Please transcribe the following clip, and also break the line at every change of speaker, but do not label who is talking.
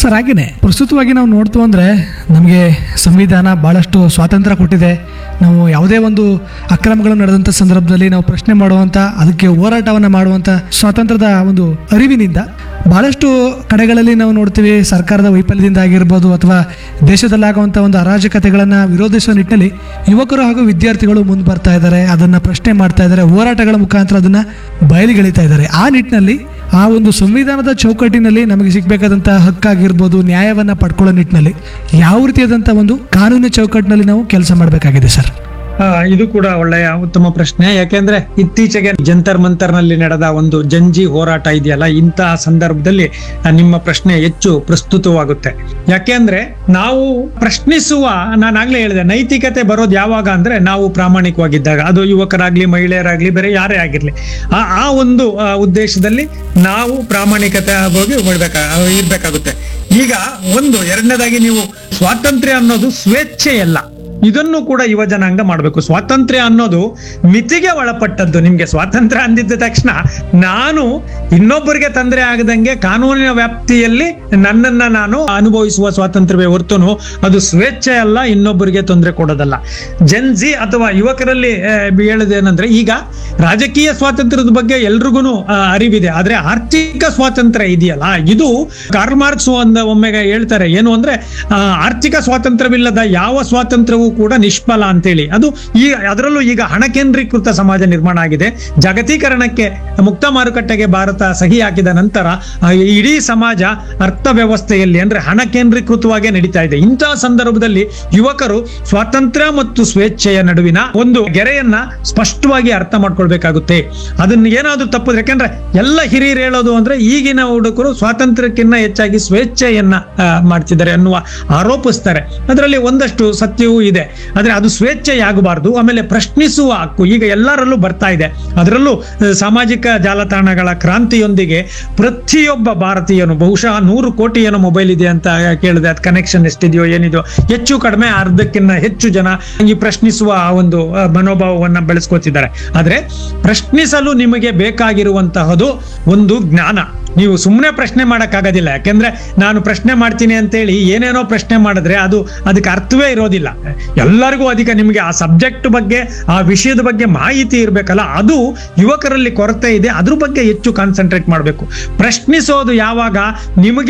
sir ಹಾಗೇನೆ ಪ್ರಸ್ತುತವಾಗಿ ನಾವು ನೋಡ್ತು ಅಂದರೆ ನಮಗೆ ಸಂವಿಧಾನ ಭಾಳಷ್ಟು ಸ್ವಾತಂತ್ರ್ಯ ಕೊಟ್ಟಿದೆ ನಾವು ಯಾವುದೇ ಒಂದು ಅಕ್ರಮಗಳು ನಡೆದಂಥ ಸಂದರ್ಭದಲ್ಲಿ ನಾವು ಪ್ರಶ್ನೆ ಮಾಡುವಂಥ ಅದಕ್ಕೆ ಹೋರಾಟವನ್ನು ಮಾಡುವಂಥ ಸ್ವಾತಂತ್ರ್ಯದ ಒಂದು ಅರಿವಿನಿಂದ ಭಾಳಷ್ಟು ಕಡೆಗಳಲ್ಲಿ ನಾವು ನೋಡ್ತೀವಿ ಸರ್ಕಾರದ ವೈಫಲ್ಯದಿಂದ ಆಗಿರ್ಬೋದು ಅಥವಾ ದೇಶದಲ್ಲಾಗುವಂಥ ಒಂದು ಅರಾಜಕತೆಗಳನ್ನು ವಿರೋಧಿಸುವ ನಿಟ್ಟಿನಲ್ಲಿ ಯುವಕರು ಹಾಗೂ ವಿದ್ಯಾರ್ಥಿಗಳು ಮುಂದೆ ಬರ್ತಾ ಇದ್ದಾರೆ ಅದನ್ನು ಪ್ರಶ್ನೆ ಮಾಡ್ತಾ ಇದ್ದಾರೆ ಹೋರಾಟಗಳ ಮುಖಾಂತರ ಅದನ್ನು ಬಯಲಿಗೆಳಿತಾ ಇದ್ದಾರೆ ಆ ನಿಟ್ಟಿನಲ್ಲಿ ಆ ಒಂದು ಸಂವಿಧಾನದ ಚೌಕಟ್ಟಿನಲ್ಲಿ ನಮಗೆ ಸಿಗಬೇಕಾದಂಥ ಹಕ್ಕಾಗಿರ್ಬೋದು ನ್ಯಾಯವನ್ನು ಪಡ್ಕೊಳ್ಳೋ ನಿಟ್ಟಿನಲ್ಲಿ ಯಾವ ರೀತಿಯಾದಂಥ ಒಂದು ಕಾನೂನಿನ ಚೌಕಟ್ಟಿನಲ್ಲಿ ನಾವು ಕೆಲಸ ಮಾಡಬೇಕಾಗಿದೆ ಸರ್
ಆ, ಇದು ಕೂಡ ಒಳ್ಳೆಯ ಉತ್ತಮ ಪ್ರಶ್ನೆ ಯಾಕೆಂದ್ರೆ ಇತ್ತೀಚೆಗೆ ಜಂತರ್ ಮಂತರ್ ನಲ್ಲಿ ನಡೆದ ಒಂದು ಜಂಜಿ ಹೋರಾಟ ಇದೆಯಲ್ಲ ಇಂತಹ ಸಂದರ್ಭದಲ್ಲಿ ಆ, ನಿಮ್ಮ ಪ್ರಶ್ನೆ ಹೆಚ್ಚು ಪ್ರಸ್ತುತವಾಗುತ್ತೆ ಯಾಕೆಂದ್ರೆ ನಾವು ಪ್ರಶ್ನಿಸುವ ನಾನಾಗ್ಲೇ ಹೇಳಿದೆ ನೈತಿಕತೆ ಬರೋದು ಯಾವಾಗ ಅಂದ್ರೆ ನಾವು ಪ್ರಾಮಾಣಿಕವಾಗಿದ್ದಾಗ ಅದು ಯುವಕರಾಗ್ಲಿ ಮಹಿಳೆಯರಾಗ್ಲಿ ಬೇರೆ ಯಾರೇ ಆಗಿರ್ಲಿ ಆ ಆ ಒಂದು ಆ, ಉದ್ದೇಶದಲ್ಲಿ ನಾವು ಪ್ರಾಮಾಣಿಕತೆ ಹೋಗಿ ಮಾಡ್ಬೇಕಾ ಇರ್ಬೇಕಾಗುತ್ತೆ ಈಗ ಒಂದು ಎರಡನೇದಾಗಿ ನೀವು ಸ್ವಾತಂತ್ರ್ಯ ಅನ್ನೋದು ಸ್ವೇಚ್ಛೆಯಲ್ಲ ಇದನ್ನು ಕೂಡ ಯುವ ಜನಾಂಗ ಮಾಡಬೇಕು ಸ್ವಾತಂತ್ರ್ಯ ಅನ್ನೋದು ಮಿತಿಗೆ ಒಳಪಟ್ಟದ್ದು ನಿಮ್ಗೆ ಸ್ವಾತಂತ್ರ್ಯ ಅಂದಿದ್ದ ತಕ್ಷಣ ನಾನು ಇನ್ನೊಬ್ಬರಿಗೆ ತೊಂದರೆ ಆಗದಂಗೆ ಕಾನೂನಿನ ವ್ಯಾಪ್ತಿಯಲ್ಲಿ ನನ್ನನ್ನ ನಾನು ಅನುಭವಿಸುವ ಸ್ವಾತಂತ್ರ್ಯವೇ ಹೊರತುನು ಅದು ಸ್ವೇಚ್ಛೆ ಅಲ್ಲ ಇನ್ನೊಬ್ಬರಿಗೆ ತೊಂದರೆ ಕೊಡೋದಲ್ಲ ಜನ್ಜಿ ಅಥವಾ ಯುವಕರಲ್ಲಿ ಆ, ಹೇಳೋದೇನಂದ್ರೆ ಈಗ ರಾಜಕೀಯ ಸ್ವಾತಂತ್ರ್ಯದ ಬಗ್ಗೆ ಎಲ್ರಿಗೂ ಅರಿವಿದೆ ಆದ್ರೆ ಆರ್ಥಿಕ ಸ್ವಾತಂತ್ರ್ಯ ಇದೆಯಲ್ಲ ಇದು ಕಾರ್ಲ್ ಮಾರ್ಕ್ಸ್ ಒಂದು ಒಮ್ಮೆಗೆ ಹೇಳ್ತಾರೆ ಏನು ಅಂದ್ರೆ ಆ, ಆರ್ಥಿಕ ಸ್ವಾತಂತ್ರ್ಯವಿಲ್ಲದ ಯಾವ ಸ್ವಾತಂತ್ರ್ಯವೂ ಕೂಡ ನಿಷ್ಫಲ ಅಂತೇಳಿ ಅದು ಈ ಅದರಲ್ಲೂ ಈಗ ಹಣ ಕೇಂದ್ರೀಕೃತ ಸಮಾಜ ನಿರ್ಮಾಣ ಆಗಿದೆ ಜಾಗತೀಕರಣಕ್ಕೆ ಮುಕ್ತ ಮಾರುಕಟ್ಟೆಗೆ ಭಾರತ ಸಹಿ ಹಾಕಿದ ನಂತರ ಆ, ಇಡೀ ಸಮಾಜ ಅರ್ಥವ್ಯವಸ್ಥೆಯಲ್ಲಿ ಅಂದ್ರೆ ಹಣ ಕೇಂದ್ರೀಕೃತವಾಗೇ ನಡೀತಾ ಇದೆ ಇಂತಹ ಸಂದರ್ಭದಲ್ಲಿ ಯುವಕರು ಸ್ವಾತಂತ್ರ್ಯ ಮತ್ತು ಸ್ವೇಚ್ಛೆಯ ನಡುವಿನ ಒಂದು ಗೆರೆಯನ್ನ ಸ್ಪಷ್ಟವಾಗಿ ಅರ್ಥ ಮಾಡ್ಕೊಳ್ಬೇಕಾಗುತ್ತೆ ಅದನ್ನ ಏನಾದ್ರೂ ತಪ್ಪು ಯಾಕಂದ್ರೆ ಎಲ್ಲ ಹಿರಿಯರು ಹೇಳೋದು ಅಂದ್ರೆ ಈಗಿನ ಹುಡುಗರು ಸ್ವಾತಂತ್ರ್ಯಕ್ಕಿಂತ ಹೆಚ್ಚಾಗಿ ಸ್ವೇಚ್ಛೆಯನ್ನ ಆ, ಮಾಡ್ತಿದ್ದಾರೆ ಅನ್ನುವ ಆರೋಪಿಸ್ತಾರೆ ಅದರಲ್ಲಿ ಒಂದಷ್ಟು ಸತ್ಯವೂ ಇದೆ ಆದ್ರೆ ಅದು ಸ್ವೇಚ್ಛೆಯಾಗಬಾರ್ದು ಆಮೇಲೆ ಪ್ರಶ್ನಿಸುವ ಹಕ್ಕು ಈಗ ಎಲ್ಲರಲ್ಲೂ ಬರ್ತಾ ಇದೆ ಅದರಲ್ಲೂ ಆ, ಸಾಮಾಜಿಕ ಜಾಲತಾಣಗಳ ಕ್ರಾಂತಿಯೊಂದಿಗೆ ಪ್ರತಿಯೊಬ್ಬ ಭಾರತೀಯನು ಬಹುಶಃ ನೂರು ಕೋಟಿ ಏನೋ ಮೊಬೈಲ್ ಇದೆ ಅಂತ ಕೇಳಿದೆ ಅದು ಕನೆಕ್ಷನ್ ಎಷ್ಟಿದೆಯೋ ಏನಿದೆಯೋ ಹೆಚ್ಚು ಕಡಿಮೆ ಅರ್ಧಕ್ಕಿಂತ ಹೆಚ್ಚು ಜನ ಈ ಪ್ರಶ್ನಿಸುವ ಆ ಒಂದು ಆ, ಮನೋಭಾವವನ್ನ ಬೆಳೆಸ್ಕೊತಿದ್ದಾರೆ ಆದ್ರೆ ಪ್ರಶ್ನಿಸಲು ನಿಮಗೆ ಬೇಕಾಗಿರುವಂತಹದು ಒಂದು ಜ್ಞಾನ ನೀವು ಸುಮ್ಮನೆ ಪ್ರಶ್ನೆ ಮಾಡೋಕ್ಕಾಗೋದಿಲ್ಲ ಯಾಕೆಂದ್ರೆ ನಾನು ಪ್ರಶ್ನೆ ಮಾಡ್ತೀನಿ ಅಂತೇಳಿ ಏನೇನೋ ಪ್ರಶ್ನೆ ಮಾಡಿದ್ರೆ ಅದು ಅದಕ್ಕೆ ಅರ್ಥವೇ ಇರೋದಿಲ್ಲ ಎಲ್ಲರಿಗೂ ಅದಕ್ಕೆ ನಿಮಗೆ ಆ ಸಬ್ಜೆಕ್ಟ್ ಬಗ್ಗೆ ಆ ವಿಷಯದ ಬಗ್ಗೆ ಮಾಹಿತಿ ಇರಬೇಕಲ್ಲ ಅದು ಯುವಕರಲ್ಲಿ ಕೊರತೆ ಇದೆ ಅದ್ರ ಬಗ್ಗೆ ಹೆಚ್ಚು ಕಾನ್ಸಂಟ್ರೇಟ್ ಮಾಡಬೇಕು ಪ್ರಶ್ನಿಸೋದು ಯಾವಾಗ ನಿಮಗೆ